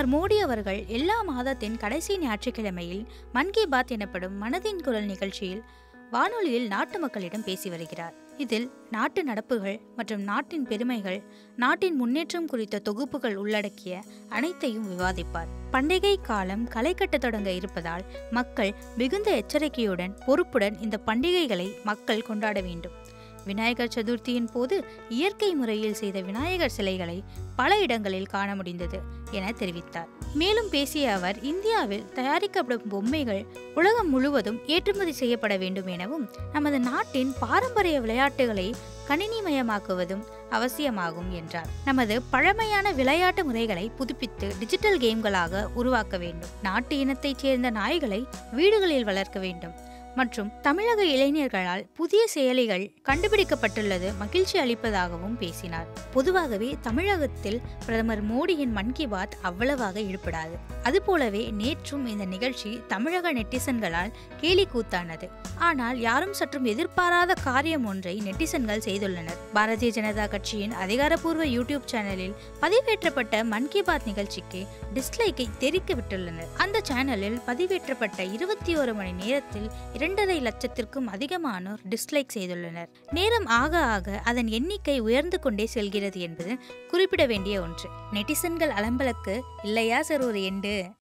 பிரதமர் மோடி அவர்கள் எல்லா மாதத்தின் கடைசி ஞாயிற்றுக்கிழமையில் மன் கி பாத் எனப்படும் மனதின் குரல் நிகழ்ச்சியில் வானொலியில் நாட்டு மக்களிடம் பேசி வருகிறார் இதில் நாட்டு நடப்புகள் மற்றும் நாட்டின் பெருமைகள் நாட்டின் முன்னேற்றம் குறித்த தொகுப்புகள் உள்ளடக்கிய அனைத்தையும் விவாதிப்பார் பண்டிகை காலம் களை கட்டத் தொடங்க இருப்பதால் மக்கள் மிகுந்த எச்சரிக்கையுடன் பொறுப்புடன் இந்த பண்டிகைகளை மக்கள் கொண்டாட வேண்டும் விநாயகர் சதுர்த்தியின் போது இயற்கை முறையில் செய்த விநாயகர் சிலைகளை பல இடங்களில் காண முடிந்தது என தெரிவித்தார் மேலும் பேசிய அவர் இந்தியாவில் தயாரிக்கப்படும் பொம்மைகள் உலகம் முழுவதும் ஏற்றுமதி செய்யப்பட வேண்டும் எனவும் நமது நாட்டின் பாரம்பரிய விளையாட்டுகளை கணினிமயமாக்குவதும் அவசியமாகும் என்றார் நமது பழமையான விளையாட்டு முறைகளை புதுப்பித்து டிஜிட்டல் கேம்களாக உருவாக்க வேண்டும் நாட்டு இனத்தைச் சேர்ந்த நாய்களை வீடுகளில் வளர்க்க வேண்டும் மற்றும் தமிழக இளைஞர்களால் புதிய செயலிகள் கண்டுபிடிக்கப்பட்டுள்ளது மகிழ்ச்சி அளிப்பதாகவும் பேசினார் பொதுவாகவே தமிழகத்தில் பிரதமர் மோடியின் மன் கி பாத் அவ்வளவாக இழுப்படாது அதுபோலவே நேற்றும் இந்த நிகழ்ச்சி தமிழக நெட்டிசன்களால் கேலி கூத்தானது ஆனால் யாரும் சற்றும் எதிர்பாராத காரியம் ஒன்றை நெட்டிசன்கள் செய்துள்ளனர் பாரதிய ஜனதா கட்சியின் அதிகாரப்பூர்வ யூடியூப் சேனலில் பதிவேற்றப்பட்ட மன் கி பாத் நிகழ்ச்சிக்கு டிஸ்லைக்கை தெரிக்க விட்டுள்ளனர் அந்த சேனலில் பதிவேற்றப்பட்ட இருபத்தி ஒரு மணி நேரத்தில் இரண்டரை லட்சத்திற்கும் அதிகமானோர் டிஸ்லைக் செய்துள்ளனர் நேரம் ஆக ஆக அதன் எண்ணிக்கை உயர்ந்து கொண்டே செல்கிறது என்பது குறிப்பிட வேண்டிய ஒன்று நெட்டிசன்கள் அலம்பலுக்கு இல்லையா சார் ஒரு எண்டு